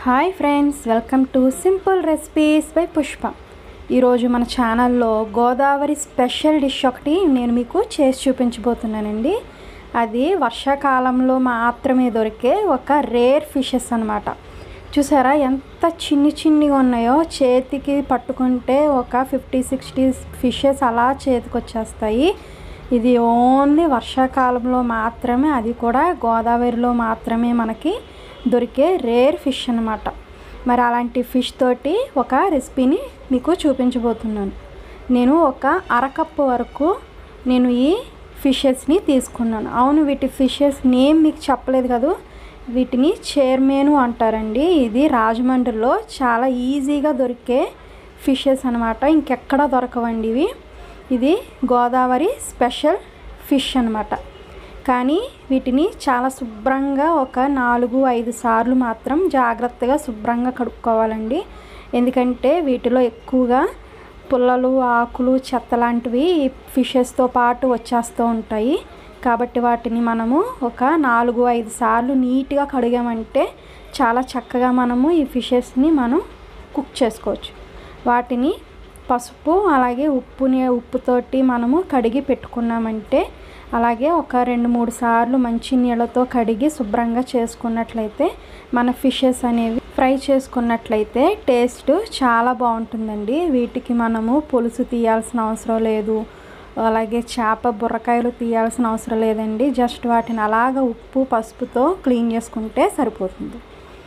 hi friends welcome to simple recipes by Pushpa ఈరోజు మన ఛానల్లో గోదావరి స్పెషల్ డిష్ ఒకటి నేను మీకు చేసి చూపించబోతున్నానండి అది వర్షాకాలంలో మాత్రమే దొరికే ఒక రేర్ ఫిషెస్ అనమాట చూసారా ఎంత చిన్ని చిన్నిగా ఉన్నాయో చేతికి పట్టుకుంటే ఒక ఫిఫ్టీ సిక్స్టీ ఫిషెస్ అలా చేతికి వచ్చేస్తాయి ఇది ఓన్లీ వర్షాకాలంలో మాత్రమే అది కూడా గోదావరిలో మాత్రమే మనకి దొరికే రేర్ ఫిష్ అనమాట మరి అలాంటి ఫిష్ తోటి ఒక రెసిపీని మీకు చూపించబోతున్నాను నేను ఒక అరకప్పు వరకు నేను ఈ ఫిషెస్ని తీసుకున్నాను అవును వీటి ఫిషెస్ నేమ్ మీకు చెప్పలేదు కదా వీటిని చైర్మేను అంటారండి ఇది రాజమండ్రిలో చాలా ఈజీగా దొరికే ఫిషెస్ అనమాట ఇంకెక్కడ దొరకవండి ఇవి ఇది గోదావరి స్పెషల్ ఫిష్ అనమాట కానీ వీటిని చాలా శుభ్రంగా ఒక నాలుగు ఐదు సార్లు మాత్రం జాగ్రత్తగా శుభ్రంగా కడుక్కోవాలండి ఎందుకంటే వీటిలో ఎక్కువగా పుల్లలు ఆకులు చెత్త లాంటివి ఫిషెస్తో పాటు వచ్చేస్తూ ఉంటాయి కాబట్టి వాటిని మనము ఒక నాలుగు ఐదు సార్లు నీట్గా కడిగామంటే చాలా చక్కగా మనము ఈ ఫిషెస్ని మనం కుక్ చేసుకోవచ్చు వాటిని పసుపు అలాగే ఉప్పుని ఉప్పుతోటి మనము కడిగి పెట్టుకున్నామంటే అలాగే ఒక రెండు మూడు సార్లు మంచి నీళ్ళతో కడిగి శుభ్రంగా చేసుకున్నట్లయితే మన ఫిషెస్ అనేవి ఫ్రై చేసుకున్నట్లయితే టేస్ట్ చాలా బాగుంటుందండి వీటికి మనము పులుసు తీయాల్సిన అవసరం లేదు అలాగే చేప బుర్రకాయలు తీయాల్సిన అవసరం లేదండి జస్ట్ వాటిని అలాగ ఉప్పు పసుపుతో క్లీన్ చేసుకుంటే సరిపోతుంది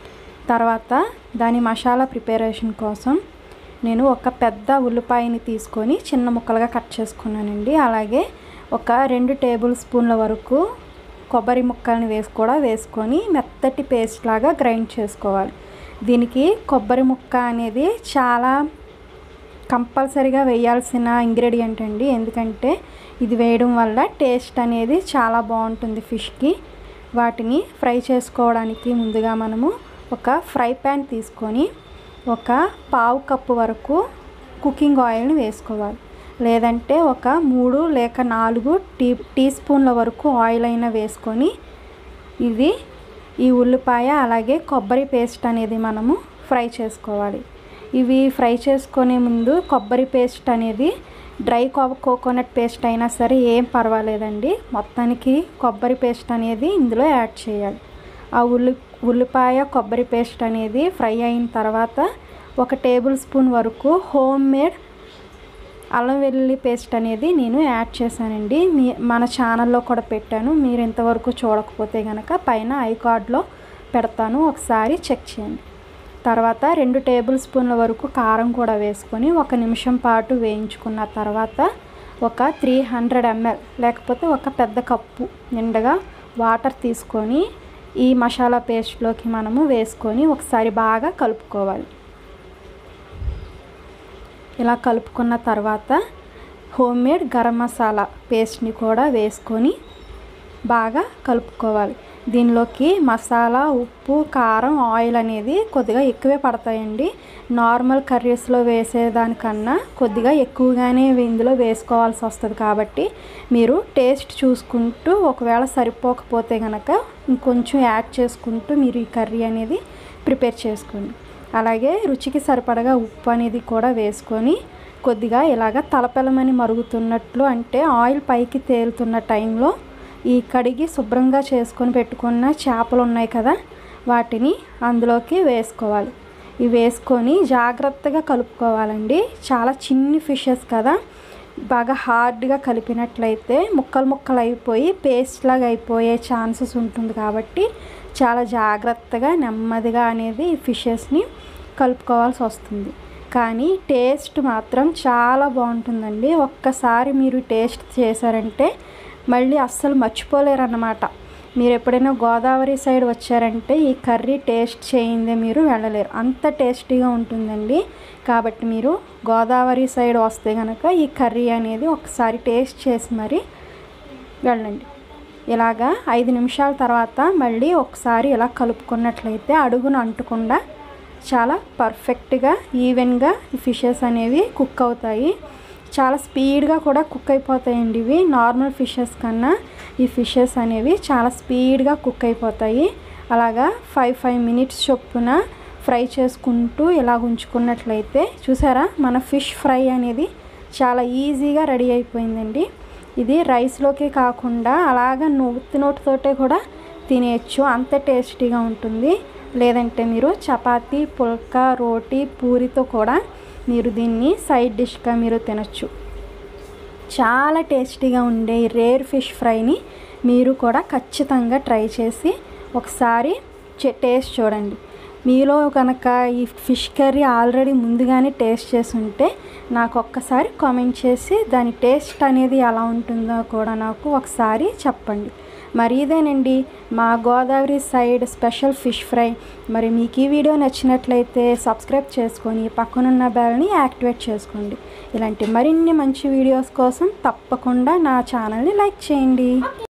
తర్వాత దాని మసాలా ప్రిపరేషన్ కోసం నేను ఒక పెద్ద ఉల్లిపాయని తీసుకొని చిన్న ముక్కలుగా కట్ చేసుకున్నానండి అలాగే ఒక రెండు టేబుల్ స్పూన్ల వరకు కొబ్బరి ముక్కల్ని వేసి కూడా వేసుకొని మెత్తటి పేస్ట్ లాగా గ్రైండ్ చేసుకోవాలి దీనికి కొబ్బరి ముక్క అనేది చాలా కంపల్సరీగా వేయాల్సిన ఇంగ్రీడియంట్ అండి ఎందుకంటే ఇది వేయడం వల్ల టేస్ట్ అనేది చాలా బాగుంటుంది ఫిష్కి వాటిని ఫ్రై చేసుకోవడానికి ముందుగా మనము ఒక ఫ్రై ప్యాన్ తీసుకొని ఒక పావు కప్పు వరకు కుకింగ్ ఆయిల్ని వేసుకోవాలి లేదంటే ఒక మూడు లేక నాలుగు టీ టీ స్పూన్ల వరకు ఆయిల్ అయినా వేసుకొని ఇది ఈ ఉల్లిపాయ అలాగే కొబ్బరి పేస్ట్ అనేది మనము ఫ్రై చేసుకోవాలి ఇవి ఫ్రై చేసుకునే ముందు కొబ్బరి పేస్ట్ అనేది డ్రై కోకోనట్ పేస్ట్ అయినా సరే ఏం పర్వాలేదండి మొత్తానికి కొబ్బరి పేస్ట్ అనేది ఇందులో యాడ్ చేయాలి ఆ ఉల్లి ఉల్లిపాయ కొబ్బరి పేస్ట్ అనేది ఫ్రై అయిన తర్వాత ఒక టేబుల్ స్పూన్ వరకు హోమ్ మేడ్ అల్లం వెల్లుల్లి పేస్ట్ అనేది నేను యాడ్ చేశానండి మీ మన ఛానల్లో కూడా పెట్టాను మీరు ఇంతవరకు చూడకపోతే కనుక పైన ఐ కార్డ్లో పెడతాను ఒకసారి చెక్ చేయండి తర్వాత రెండు టేబుల్ స్పూన్ల వరకు కారం కూడా వేసుకొని ఒక నిమిషం పాటు వేయించుకున్న తర్వాత ఒక త్రీ హండ్రెడ్ ఎంఎల్ లేకపోతే ఒక పెద్ద కప్పు నిండగా వాటర్ తీసుకొని ఈ మసాలా పేస్ట్లోకి మనము వేసుకొని ఒకసారి బాగా కలుపుకోవాలి ఇలా కలుపుకున్న తర్వాత హోమ్ మేడ్ గరం మసాలా పేస్ట్ని కూడా వేసుకొని బాగా కలుపుకోవాలి దీనిలోకి మసాలా ఉప్పు కారం ఆయిల్ అనేది కొద్దిగా ఎక్కువే పడతాయండి నార్మల్ కర్రీస్లో వేసేదానికన్నా కొద్దిగా ఎక్కువగానే ఇందులో వేసుకోవాల్సి వస్తుంది కాబట్టి మీరు టేస్ట్ చూసుకుంటూ ఒకవేళ సరిపోకపోతే కనుక ఇంకొంచెం యాడ్ చేసుకుంటూ మీరు ఈ కర్రీ అనేది ప్రిపేర్ చేసుకోండి అలాగే రుచికి సరిపడగా ఉప్పు అనేది కూడా వేసుకొని కొద్దిగా ఇలాగ తలపెలమని మరుగుతున్నట్లు అంటే ఆయిల్ పైకి తేలుతున్న టైంలో ఈ కడిగి శుభ్రంగా చేసుకొని పెట్టుకున్న చేపలు ఉన్నాయి కదా వాటిని అందులోకి వేసుకోవాలి ఇవి వేసుకొని జాగ్రత్తగా కలుపుకోవాలండి చాలా చిన్ని ఫిషెస్ కదా బాగా హార్డ్గా కలిపినట్లయితే ముక్కలు ముక్కలు అయిపోయి పేస్ట్ లాగా అయిపోయే ఛాన్సెస్ ఉంటుంది కాబట్టి చాలా జాగ్రత్తగా నెమ్మదిగా అనేది ఈ ఫిషెస్ని కలుపుకోవాల్సి వస్తుంది కానీ టేస్ట్ మాత్రం చాలా బాగుంటుందండి ఒక్కసారి మీరు టేస్ట్ చేశారంటే మళ్ళీ అస్సలు మర్చిపోలేరు అన్నమాట మీరు ఎప్పుడైనా గోదావరి సైడ్ వచ్చారంటే ఈ కర్రీ టేస్ట్ చేయిందే మీరు వెళ్ళలేరు అంత టేస్టీగా ఉంటుందండి కాబట్టి మీరు గోదావరి సైడ్ వస్తే కనుక ఈ కర్రీ అనేది ఒకసారి టేస్ట్ చేసి మరి వెళ్ళండి ఇలాగా ఐదు నిమిషాల తర్వాత మళ్ళీ ఒకసారి ఇలా కలుపుకున్నట్లయితే అడుగును అంటకుండా చాలా పర్ఫెక్ట్గా ఈవెన్గా ఈ ఫిషెస్ అనేవి కుక్ అవుతాయి చాలా స్పీడ్గా కూడా కుక్ అయిపోతాయండి ఇవి నార్మల్ ఫిషెస్ కన్నా ఈ ఫిషెస్ అనేవి చాలా స్పీడ్గా కుక్ అయిపోతాయి అలాగా ఫైవ్ ఫైవ్ మినిట్స్ చొప్పున ఫ్రై చేసుకుంటూ ఇలా ఉంచుకున్నట్లయితే చూసారా మన ఫిష్ ఫ్రై అనేది చాలా ఈజీగా రెడీ అయిపోయిందండి ఇది రైస్లోకి కాకుండా అలాగ నోటి నోటితోటే కూడా తినేయచ్చు అంత టేస్టీగా ఉంటుంది లేదంటే మీరు చపాతీ పుల్కా రోటీ పూరితో కూడా మీరు దీన్ని సైడ్ డిష్గా మీరు తినచ్చు చాలా టేస్టీగా ఉండే ఈ రేర్ ఫిష్ ఫ్రైని మీరు కూడా ఖచ్చితంగా ట్రై చేసి ఒకసారి టేస్ట్ చూడండి మీలో కనుక ఈ ఫిష్ కర్రీ ఆల్రెడీ ముందుగానే టేస్ట్ చేసి ఉంటే నాకు ఒక్కసారి కామెంట్ చేసి దాని టేస్ట్ అనేది ఎలా ఉంటుందో కూడా నాకు ఒకసారి చెప్పండి మరి ఇదేనండి మా Godavari side special fish fry మరి మీకు ఈ వీడియో నచ్చినట్లయితే సబ్స్క్రైబ్ చేసుకొని పక్కనున్న బెల్ని యాక్టివేట్ చేసుకోండి ఇలాంటి మరిన్ని మంచి వీడియోస్ కోసం తప్పకుండా నా ఛానల్ని లైక్ చేయండి